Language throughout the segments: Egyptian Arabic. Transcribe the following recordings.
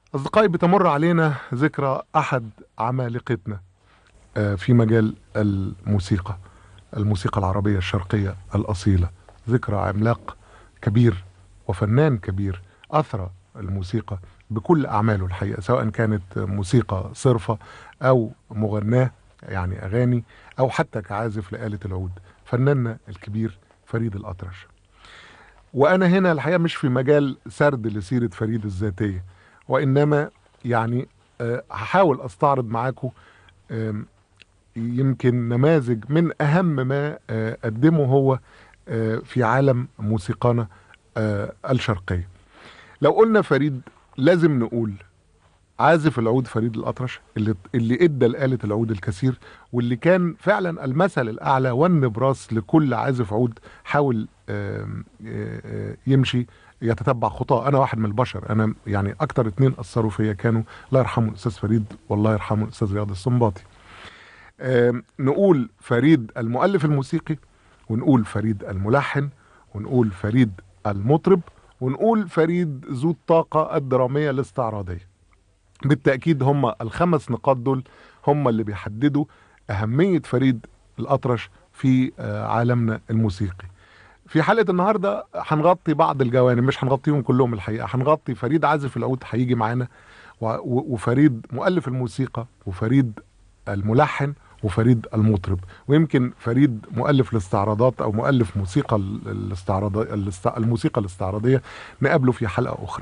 أصدقائي بتمر علينا ذكرى أحد عمالقتنا آه، في مجال الموسيقى الموسيقى العربية الشرقية الأصيلة ذكرى عملاق كبير وفنان كبير أثرى الموسيقى بكل أعماله الحقيقة سواء كانت موسيقى صرفة أو مغناة يعني أغاني أو حتى كعازف لآلة العود فناننا الكبير فريد الأطرش وأنا هنا الحقيقة مش في مجال سرد لسيرة فريد الذاتية وإنما يعني آه، هحاول أستعرض معاكم آم، يمكن نماذج من أهم ما آه، قدمه هو آه، في عالم موسيقانا آه، الشرقية لو قلنا فريد لازم نقول عازف العود فريد الأطرش اللي اللي ادى لآلة العود الكثير واللي كان فعلا المثل الأعلى والنبراس لكل عازف عود حاول آم، آه، آه، يمشي يتتبع خطاه انا واحد من البشر انا يعني اكتر اتنين اثروا فيا كانوا الله يرحمه الاستاذ فريد والله يرحمه الاستاذ رياض السنباطي آم، نقول فريد المؤلف الموسيقي ونقول فريد الملحن ونقول فريد المطرب ونقول فريد ذو الطاقة الدرامية الاستعراضية بالتأكيد هم الخمس نقاط دول هم اللي بيحددوا أهمية فريد الأطرش في آه، عالمنا الموسيقي في حلقة النهاردة هنغطي بعض الجوانب مش هنغطيهم كلهم الحقيقة هنغطي فريد عازف العود هيجي معانا و- و- وفريد مؤلف الموسيقى وفريد الملحن وفريد المطرب ويمكن فريد مؤلف الاستعراضات او مؤلف موسيقى ال- الاستعراض الاست- الموسيقى الاستعراضيه نقابله في حلقه اخرى.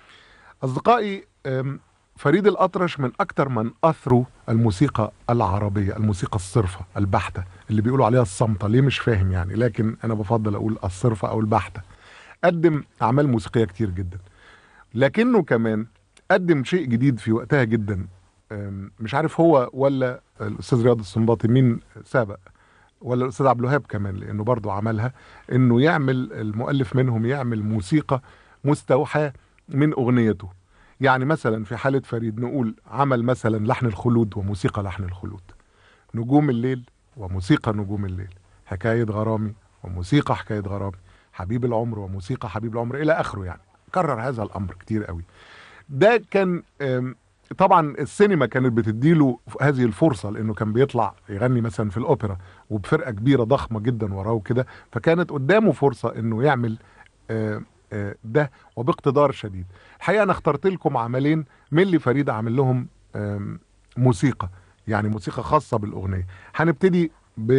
اصدقائي أم، فريد الاطرش من اكتر من اثروا الموسيقى العربيه، الموسيقى الصرفه البحته اللي بيقولوا عليها الصامته، ليه مش فاهم يعني، لكن انا بفضل اقول الصرفه او البحته. قدم اعمال موسيقيه كتير جدا. لكنه كمان قدم شيء جديد في وقتها جدا أم، مش عارف هو ولا الاستاذ رياض السنباطي مين سابق ولا الاستاذ عبد الوهاب كمان لانه برضه عملها انه يعمل المؤلف منهم يعمل موسيقى مستوحاه من اغنيته يعني مثلا في حاله فريد نقول عمل مثلا لحن الخلود وموسيقى لحن الخلود نجوم الليل وموسيقى نجوم الليل حكايه غرامي وموسيقى حكايه غرامي حبيب العمر وموسيقى حبيب العمر الى اخره يعني كرر هذا الامر كتير قوي ده كان أم، طبعا السينما كانت بتديله هذه الفرصه لانه كان بيطلع يغني مثلا في الاوبرا وبفرقه كبيره ضخمه جدا وراه وكده فكانت قدامه فرصه انه يعمل آه، آه، ده وباقتدار شديد الحقيقه انا اخترت لكم عملين من اللي فريد عامل لهم آم، موسيقى يعني موسيقى خاصه بالاغنيه هنبتدي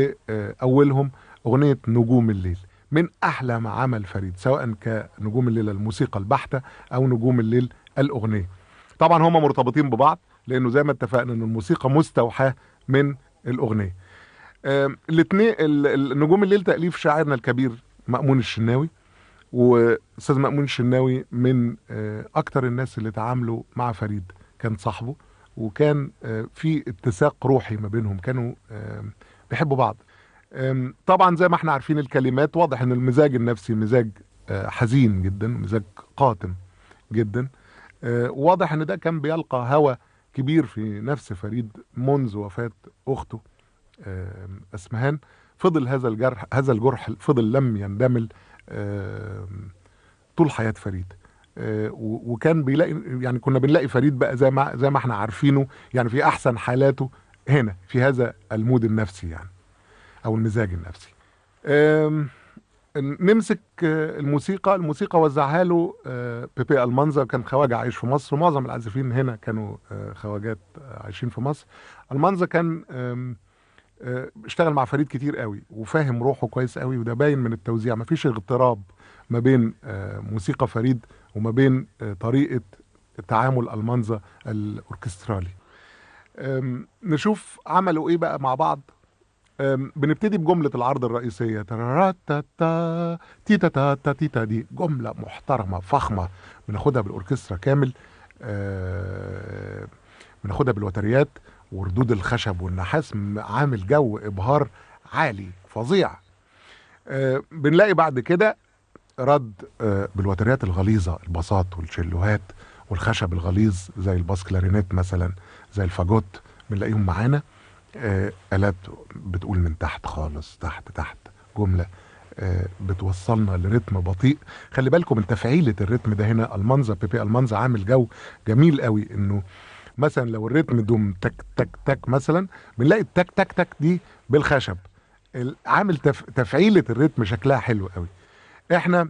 باولهم اغنيه نجوم الليل من احلى ما عمل فريد سواء كنجوم الليل الموسيقى البحته او نجوم الليل الاغنيه طبعا هما مرتبطين ببعض لانه زي ما اتفقنا ان الموسيقى مستوحاه من الاغنيه الاثنين نجوم الليل تاليف شاعرنا الكبير مأمون الشناوي واستاذ مأمون الشناوي من آه، اكتر الناس اللي تعاملوا مع فريد كان صاحبه وكان آه، في اتساق روحي ما بينهم كانوا آه، بيحبوا بعض آم، طبعا زي ما احنا عارفين الكلمات واضح ان المزاج النفسي مزاج آه، حزين جدا مزاج قاتم جدا آه، واضح ان ده كان بيلقى هوى كبير في نفس فريد منذ وفاة اخته آم، اسمهان فضل هذا الجرح هذا الجرح فضل لم يندمل آم، طول حياة فريد آه، و- وكان بيلاقي يعني كنا بنلاقي فريد بقى زي ما زي ما احنا عارفينه يعني في احسن حالاته هنا في هذا المود النفسي يعني او المزاج النفسي آم، نمسك آه، الموسيقى الموسيقى وزعها له آه، بيبي المانزا كان خواجه عايش في مصر ومعظم العازفين هنا كانوا آه، خواجات آه، عايشين في مصر المانزا كان آم، آه، اشتغل مع فريد كتير قوي وفاهم روحه كويس قوي وده باين من التوزيع مفيش اغتراب ما بين آه، موسيقى فريد وما بين آه، طريقة تعامل المانزا الأوركسترالي آم، نشوف عملوا ايه بقى مع بعض أم، بنبتدي بجملة العرض الرئيسية تراراتاتا تيتا تاتا تيتا دي جملة محترمة فخمة بناخدها بالأوركسترا كامل آه، بناخدها بالوتريات وردود الخشب والنحاس م- عامل جو إبهار عالي فظيع آه، بنلاقي بعد كده رد آه، بالوتريات الغليظة الباصات والشيلوهات والخشب الغليظ زي الباس كلارينيت مثلا زي الفاجوت بنلاقيهم معانا آه، آلات بتقول من تحت خالص تحت تحت جملة آه، بتوصلنا لرتم بطيء خلي بالكم من تفعيله الرتم ده هنا المانزا بيبي المانزا عامل جو جميل قوي انه مثلا لو الريتم دوم تك تك تك مثلا بنلاقي التك تك تك دي بالخشب ال- عامل تف... تفعيله الريتم شكلها حلو قوي احنا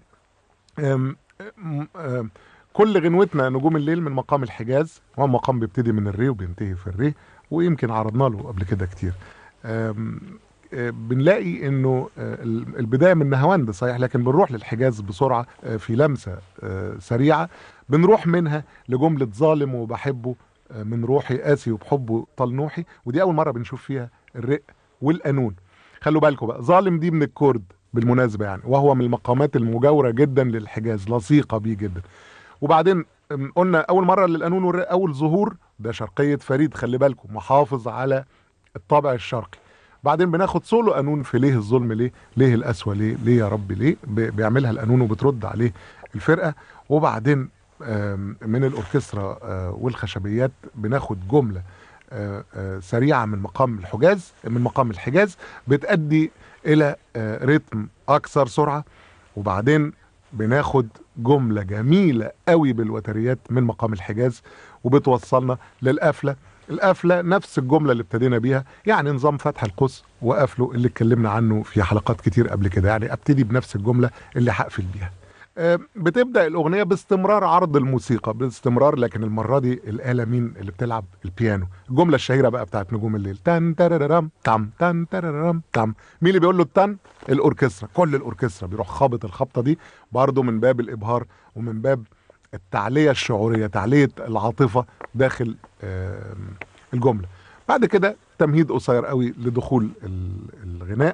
أم أم أم كل غنوتنا نجوم الليل من مقام الحجاز هو مقام بيبتدي من الري وبينتهي في الري ويمكن عرضنا له قبل كده كتير أم، أه، بنلاقي انه أه، ال- البدايه من نهاوند صحيح لكن بنروح للحجاز بسرعه أه، في لمسه أه، سريعه بنروح منها لجمله ظالم وبحبه أه، من روحي قاسي وبحبه طال نوحي ودي اول مره بنشوف فيها الرق والقانون خلوا بالكم بقى ظالم دي من الكرد بالمناسبه يعني وهو من المقامات المجاوره جدا للحجاز لصيقه بيه جدا وبعدين أم، قلنا اول مره للقانون والرق اول ظهور ده شرقيه فريد خلي بالكم محافظ على الطابع الشرقي بعدين بناخد سولو قانون في ليه الظلم ليه ليه القسوه ليه ليه يا رب ليه ب- بيعملها القانون وبترد عليه الفرقه وبعدين آم، من الاوركسترا آه، والخشبيات بناخد جمله آه، آه، سريعه من مقام الحجاز من مقام الحجاز بتؤدي الى آه، رتم اكثر سرعه وبعدين بناخد جمله جميله قوي بالوتريات من مقام الحجاز وبتوصلنا للقفله القفله نفس الجمله اللي ابتدينا بيها يعني نظام فتح القوس وقفله اللي اتكلمنا عنه في حلقات كتير قبل كده يعني ابتدي بنفس الجمله اللي هقفل بيها آه، بتبدا الاغنيه باستمرار عرض الموسيقى باستمرار لكن المره دي الاله مين اللي بتلعب البيانو الجمله الشهيره بقى بتاعت نجوم الليل تن ترررم تم تن ترررم تم مين اللي بيقول له التن الاوركسترا كل الاوركسترا بيروح خابط الخبطه دي برضه من باب الابهار ومن باب التعليه الشعوريه تعليه العاطفه داخل آم، الجمله بعد كده تمهيد قصير قوي لدخول ال- الغناء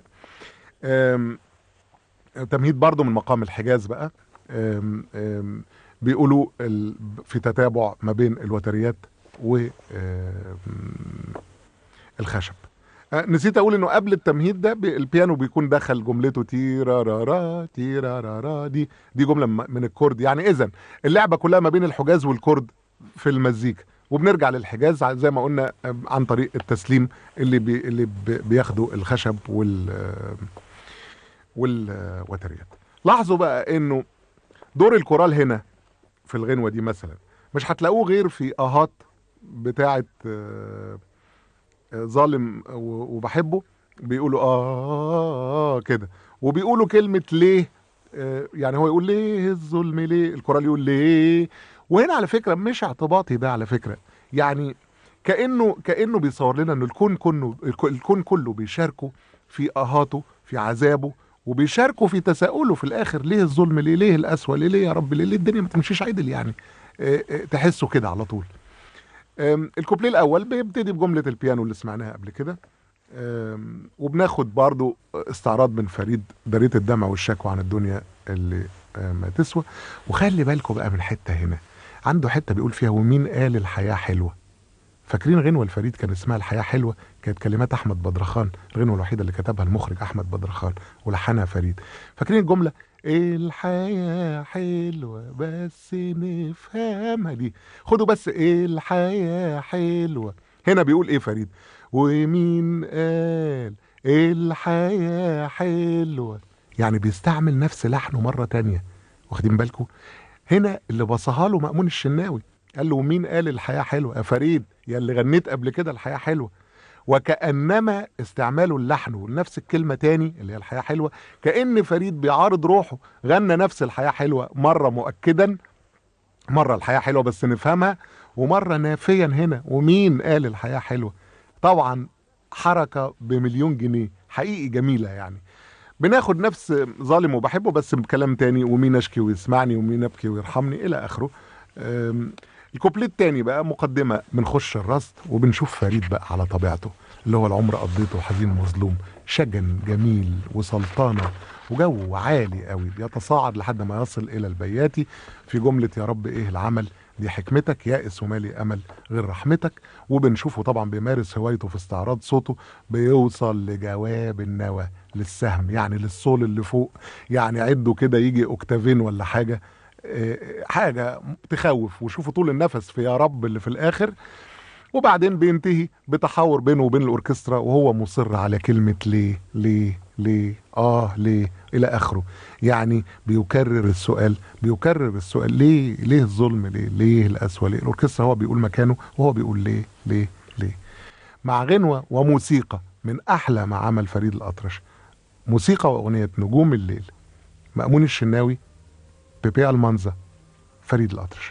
آم، تمهيد برضو من مقام الحجاز بقى آم، آم، بيقولوا ال- في تتابع ما بين الوتريات و آم، الخشب آه، نسيت اقول انه قبل التمهيد ده بي- البيانو بيكون دخل جملته تيرارارا تيرارارا دي دي جمله م- من الكورد يعني اذا اللعبه كلها ما بين الحجاز والكورد في المزيكا وبنرجع للحجاز ع- زي ما قلنا آه، عن طريق التسليم اللي بي اللي بي- بياخدوا الخشب وال آه، والوتريات لاحظوا بقى انه دور الكورال هنا في الغنوه دي مثلا مش هتلاقوه غير في اهات بتاعه آه، آه، ظالم و- وبحبه بيقولوا اه كده وبيقولوا كلمه ليه آه، يعني هو يقول ليه الظلم ليه الكورال يقول ليه وهنا على فكره مش اعتباطي ده على فكره يعني كانه كانه بيصور لنا ان الكون كله الكون كله بيشاركوا في اهاته في عذابه وبيشاركوا في تساؤله في الاخر ليه الظلم ليه ليه القسوه ليه ليه يا رب ليه, ليه الدنيا ما تمشيش عدل يعني آه، آه، تحسوا كده على طول آم، الكوبليه الاول بيبتدي بجمله البيانو اللي سمعناها قبل كده آم، وبناخد برضو استعراض من فريد درية الدمع والشكوى عن الدنيا اللي آه، ما تسوى وخلي بالكم بقى من حته هنا عنده حته بيقول فيها ومين قال الحياه حلوه فاكرين غنوه الفريد كان اسمها الحياه حلوه كانت كلمات احمد بدرخان الغنوه الوحيده اللي كتبها المخرج احمد بدرخان ولحنها فريد فاكرين الجمله الحياه حلوه بس نفهمها دي خدوا بس الحياه حلوه هنا بيقول ايه فريد ومين قال الحياه حلوه يعني بيستعمل نفس لحنه مره تانية واخدين بالكم هنا اللي بصها له مأمون الشناوي قال له مين قال الحياة حلوة يا فريد يا اللي غنيت قبل كده الحياة حلوة وكأنما استعماله اللحن ونفس الكلمة تاني اللي هي الحياة حلوة كأن فريد بيعارض روحه غنى نفس الحياة حلوة مرة مؤكدا مرة الحياة حلوة بس نفهمها ومرة نافيا هنا ومين قال الحياة حلوة طبعا حركة بمليون جنيه حقيقي جميلة يعني بناخد نفس ظالم وبحبه بس بكلام تاني ومين اشكي ويسمعني ومين ابكي ويرحمني الى اخره أم، الكوبليه التاني بقى مقدمه بنخش الرصد وبنشوف فريد بقى على طبيعته اللي هو العمر قضيته حزين مظلوم شجن جميل وسلطانه وجو عالي قوي بيتصاعد لحد ما يصل الى البياتي في جمله يا رب ايه العمل دي حكمتك يائس ومالي امل غير رحمتك وبنشوفه طبعا بيمارس هوايته في استعراض صوته بيوصل لجواب النوى للسهم يعني للصول اللي فوق يعني عدوا كده يجي اوكتافين ولا حاجه آه، حاجه تخوف وشوفوا طول النفس في يا رب اللي في الاخر وبعدين بينتهي بتحاور بينه وبين الاوركسترا وهو مصر على كلمه ليه ليه ليه اه ليه الى اخره يعني بيكرر السؤال بيكرر السؤال ليه ليه الظلم ليه ليه القسوه ليه الاوركسترا هو بيقول مكانه وهو بيقول ليه ليه ليه مع غنوه وموسيقى من احلى ما عمل فريد الاطرش موسيقى واغنيه نجوم الليل مأمون الشناوي بيبي المانزا فريد الاطرش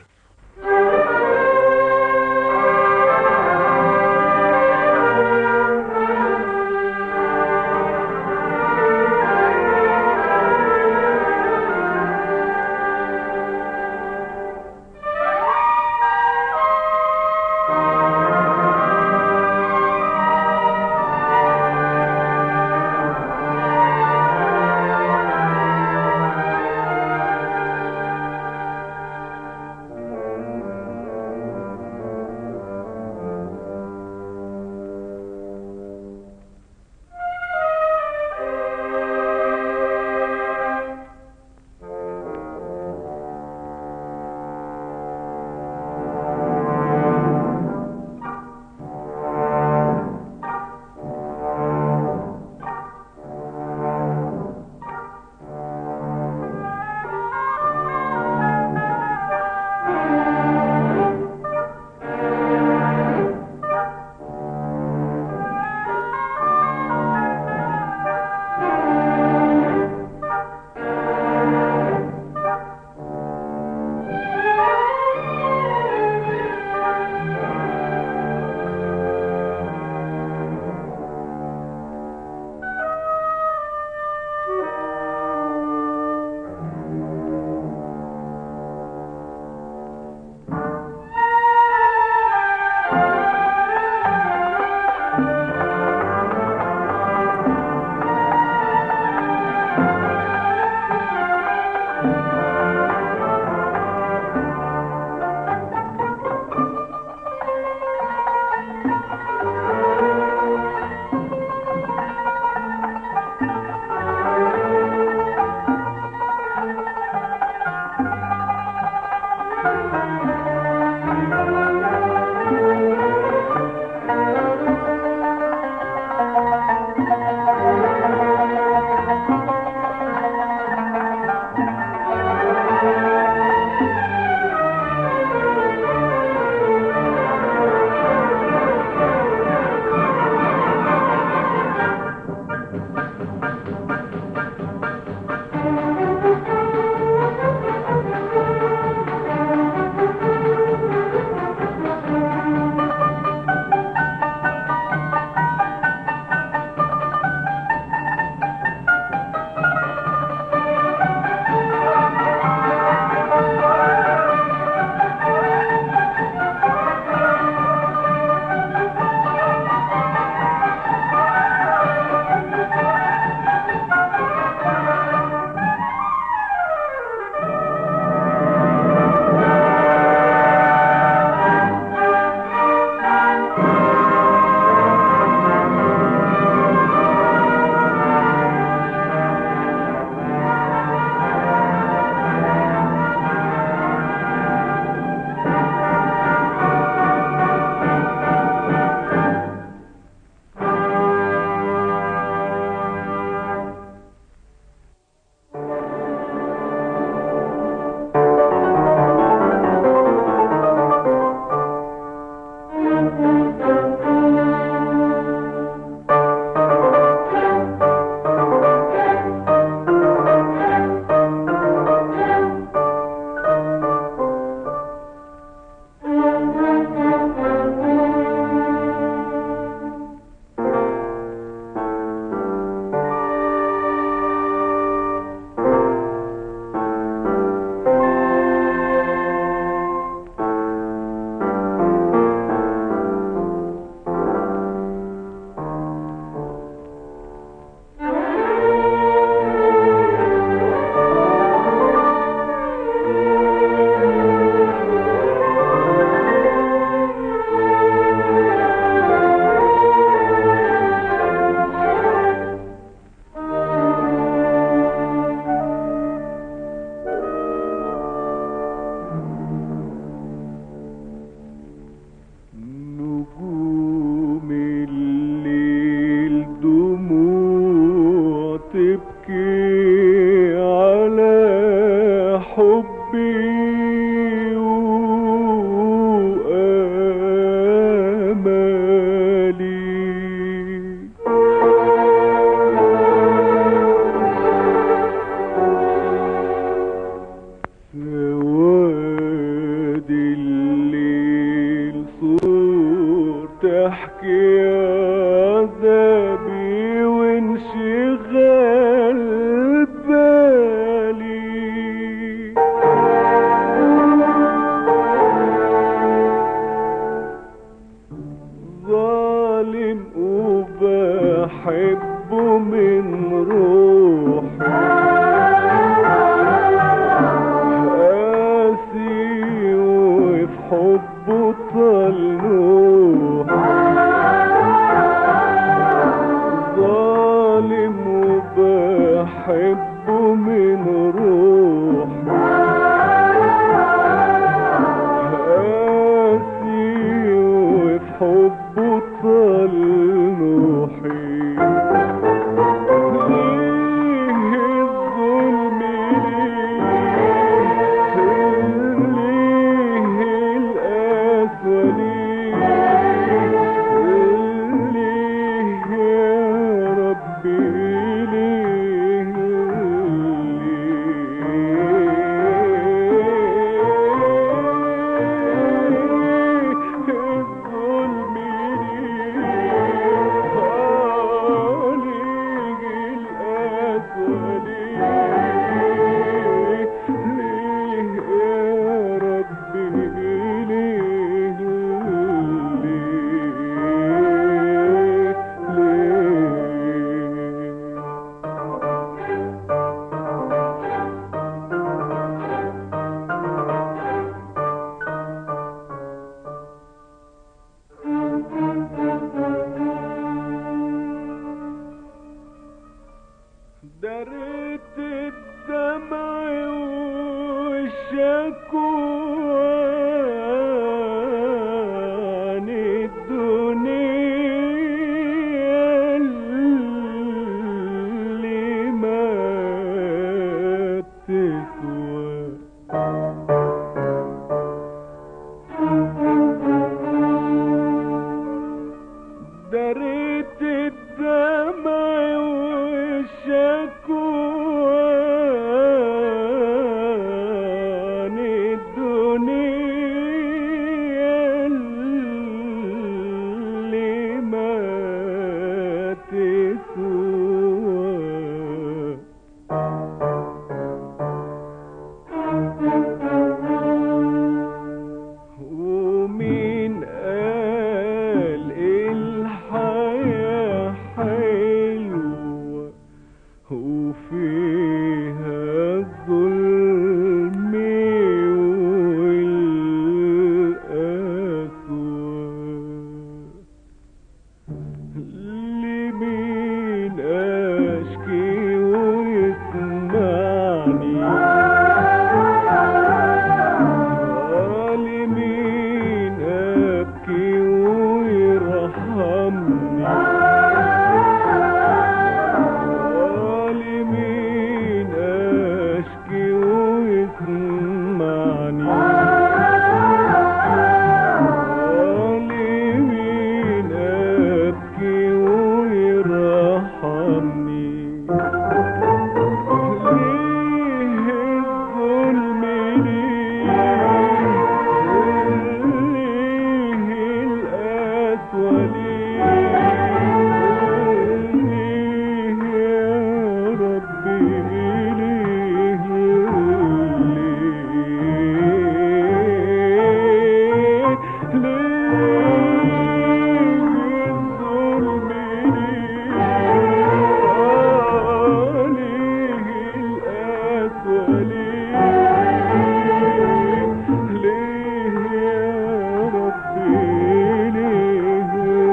طال نوح ظالم وبحبه من روح قاسي وفي حبه طال نوحي ليه الظلم ليه ليه القسوة ليه ليه يا ربي ليه ليه الظلم ليه ليه القسوة ليه ليه يا ربي ليه ليه ليه دريت الدمع والشكوان الدنيا اللي ما تسوى دريت الدمع والشكوان الدنيا اللي ما تسوى ومين قال الحياة حلوة وفيها الظلم والقسوة لمين أشكي ويسمعني لمين أبكي ويرحمني لمين أشكي ويسمعني لمين أبكي ويرحمني ليه الظلم ليه ليه القسوة ليه يا ربي ليه ليه ليه الظلم ليه القسوة ليه ليه يا ربي ليه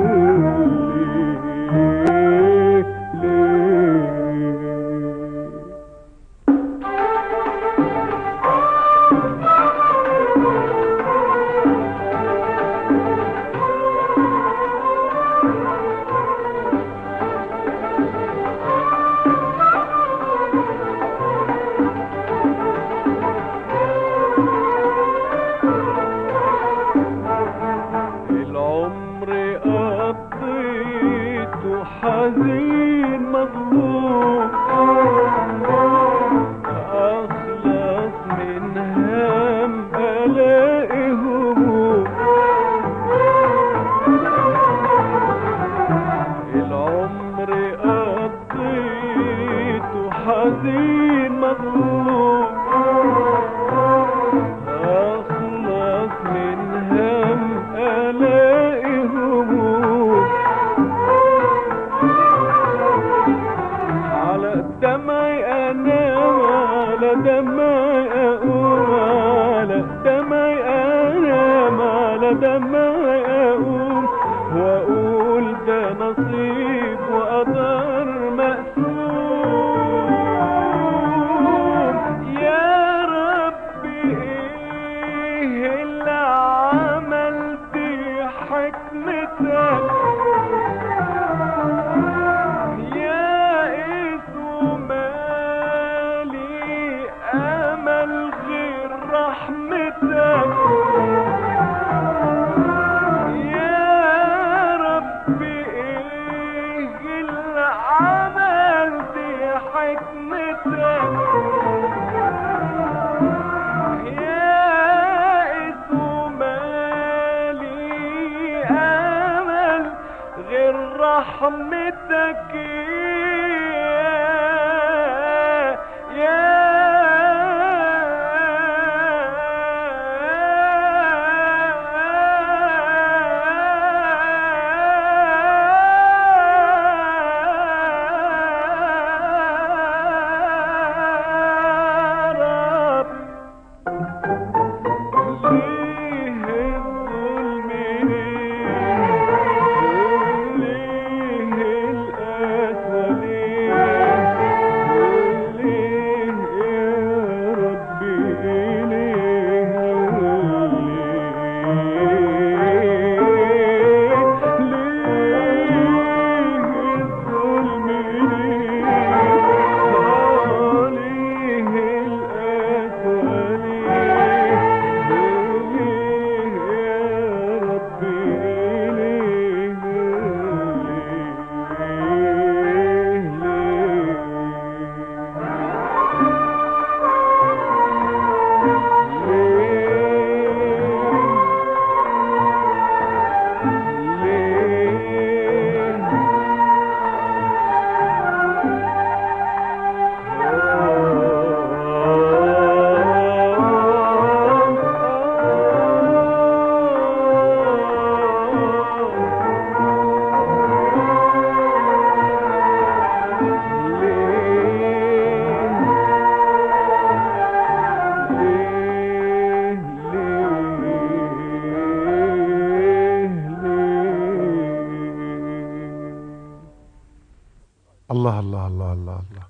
ليه ليه العمر قضيته حزين مظلوم أخلص من هم ألاقي هموم العمر قضيته حزين مظلوم أخلص من هم ألاقي هموم على دمعي أنام على دمعي أقوم على دمعي أنام على دمعي اقوم واقول ده نصيب وقدر مقسوم يا ربي ايه اللي عملت حكمتك يا إسمالي أمل غير رحمتك يا ربي إيه اللي عملت حكمتك يا إسمالي أمل غير رحمتك يا رب ليه الظلم ليه ليه القسوة ليه ليه يا ربي ليه ليه ليه الظلم ليه آه ليه القسوة ليه ليه يا ربي ليه الله الله الله الله الله